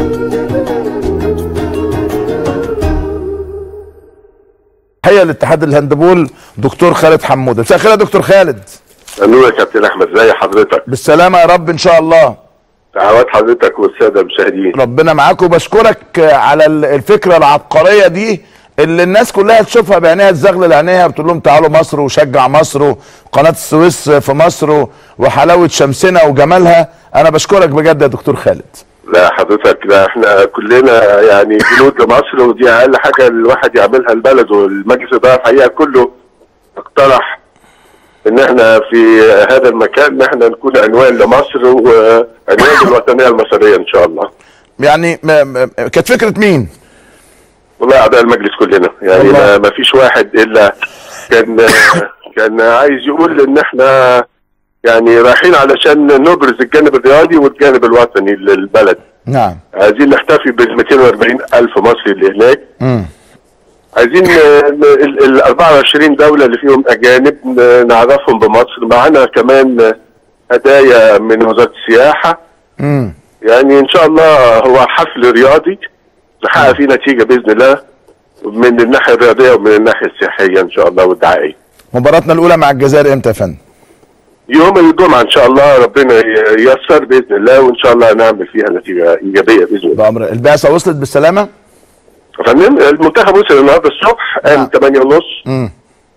تحيه لاتحاد الهاندبول دكتور خالد حموده مساء الخير يا دكتور خالد نور يا كابتن احمد ازي حضرتك بالسلامه يا رب ان شاء الله دعوات حضرتك والساده المشاهدين ربنا معاك وبشكرك على ال- الفكره العبقريه دي اللي الناس كلها تشوفها بعينيها تزغلل عينيها بتقول لهم تعالوا مصر وشجع مصر وقناه السويس في مصر وحلاوه شمسنا وجمالها انا بشكرك بجد يا دكتور خالد لا حضرتك لا احنا كلنا يعني جنود لمصر ودي اقل حاجه الواحد يعملها البلد والمجلس الاداره الحقيقه كله اقترح ان احنا في هذا المكان ان احنا نكون عنوان لمصر وعنوان الوطنيه المصريه ان شاء الله يعني م- م- كانت فكره مين؟ والله اعضاء المجلس كلنا يعني والله. ما, ما فيش واحد الا كان كان عايز يقول ان احنا يعني رايحين علشان نبرز الجانب الرياضي والجانب الوطني للبلد نعم عايزين نحتفي بال 240 الف مصري اللي هناك امم عايزين آه، ال ال 24 دوله اللي فيهم اجانب ن- نعرفهم بمصر معانا كمان آه، هدايا من وزاره السياحه امم يعني ان شاء الله هو حفل رياضي نحقق فيه نتيجه باذن الله من الناحيه الرياضيه ومن الناحيه السياحيه ان شاء الله والدعائيه. مباراتنا الاولى مع الجزائر امتى يا فندم؟ يوم الجمعه ان شاء الله ربنا ي- ييسر باذن الله وان شاء الله نعمل فيها نتيجه ايجابيه باذن الله. بامر البعثه وصلت بالسلامه؟ يا فندم المنتخب وصل النهارده الصبح نعم. قام 8 ونص امم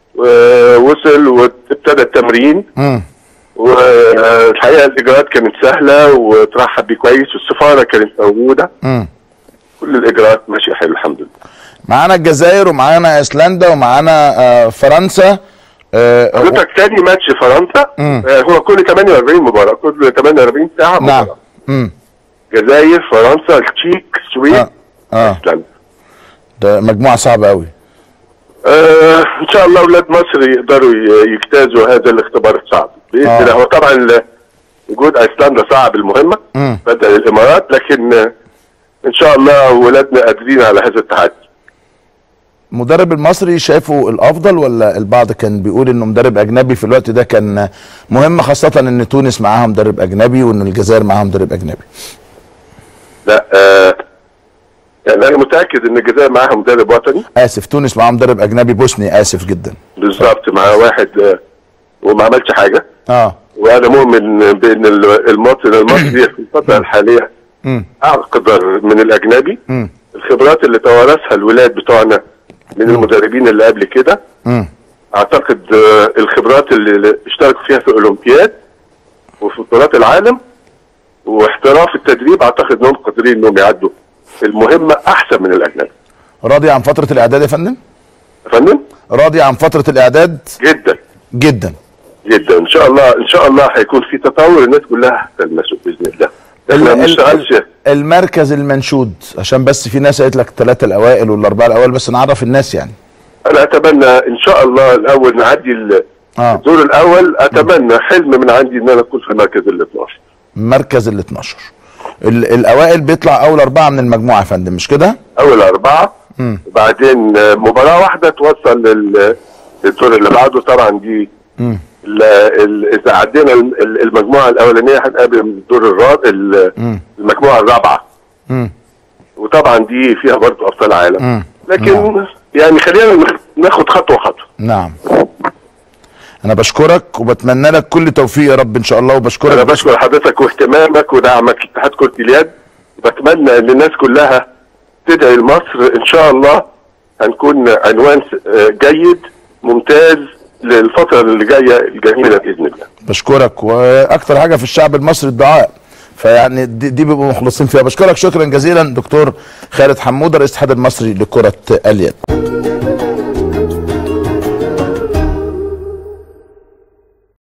ووصل وابتدى التمرين امم والحقيقه الاجراءات كانت سهله وترحب بيه كويس والسفاره كانت موجوده امم كل الاجراءات ماشيه حلو الحمد لله. معانا الجزائر ومعانا ايسلندا ومعانا آه فرنسا آه حضرتك تاني ماتش فرنسا مم. آه، هو كل 48 مباراه كل 48 ساعه نعم مباراه امم جزائر فرنسا التشيك السويد اه اه ايسلندا ده مجموعه صعبه قوي آه ان شاء الله اولاد مصر يقدروا ي- يجتازوا هذا الاختبار الصعب باذن آه. الله هو طبعا ال- وجود ايسلندا صعب المهمه مم. بدل الامارات لكن آه، ان شاء الله ولادنا قادرين على هذا التحدي المدرب المصري شايفه الافضل ولا البعض كان بيقول انه مدرب اجنبي في الوقت ده كان مهم خاصه ان تونس معاها مدرب اجنبي وان الجزائر معاها مدرب اجنبي لا آه يعني انا متاكد ان الجزائر معاها مدرب وطني اسف تونس معاها مدرب اجنبي بوسني اسف جدا بالظبط مع واحد آه وما عملش حاجه اه وانا مؤمن بان ال- المواطن المصري في الفتره الحاليه امم اقدر من الاجنبي امم الخبرات اللي توارثها الولاد بتوعنا من المدربين اللي قبل كده امم اعتقد آه، الخبرات اللي اللي اشتركوا فيها في الاولمبياد وفي بطولات العالم واحتراف التدريب اعتقد انهم قادرين انهم يعدوا المهمه احسن من الاجنبي راضي عن فتره الاعداد يا فندم يا فندم راضي عن فتره الاعداد جدا جدا جدا ان شاء الله ان شاء الله هيكون في تطور الناس كلها هتلمسه باذن الله احنا ما ال- ال- بنشتغلش المركز المنشود عشان بس في ناس قالت لك الثلاثه الاوائل والاربعه الاوائل بس نعرف الناس يعني انا اتمنى ان شاء الله الاول نعدي ال- اه الدور الاول اتمنى حلم من عندي ان انا اكون في المركز ال 12 مركز ال 12 ال- الاوائل بيطلع اول اربعه من المجموعه يا فندم مش كده؟ اول اربعه مم. وبعدين آه، مباراه واحده توصل لل- للدور اللي بعده طبعا دي مم. ال- ال- اذا عدينا ال- ال- المجموعه الاولانيه هنقابل الدور الرابع مم. المجموعه الرابعه مم. وطبعا دي فيها برضه ابطال عالم مم. لكن يعني خلينا ناخد خطوه خطوه نعم انا بشكرك وبتمنى لك كل توفيق يا رب ان شاء الله انا وبشكرك بشكر حضرتك واهتمامك ودعمك لاتحاد كره اليد بتمنى ان الناس كلها تدعي لمصر ان شاء الله هنكون عنوان س- آه، جيد ممتاز للفتره اللي جايه الجميله باذن الله بشكرك واكتر حاجه في الشعب المصري الدعاء فيعني دي, دي بيبقوا مخلصين فيها بشكرك شكرا جزيلا دكتور خالد حموده رئيس الاتحاد المصري لكره اليد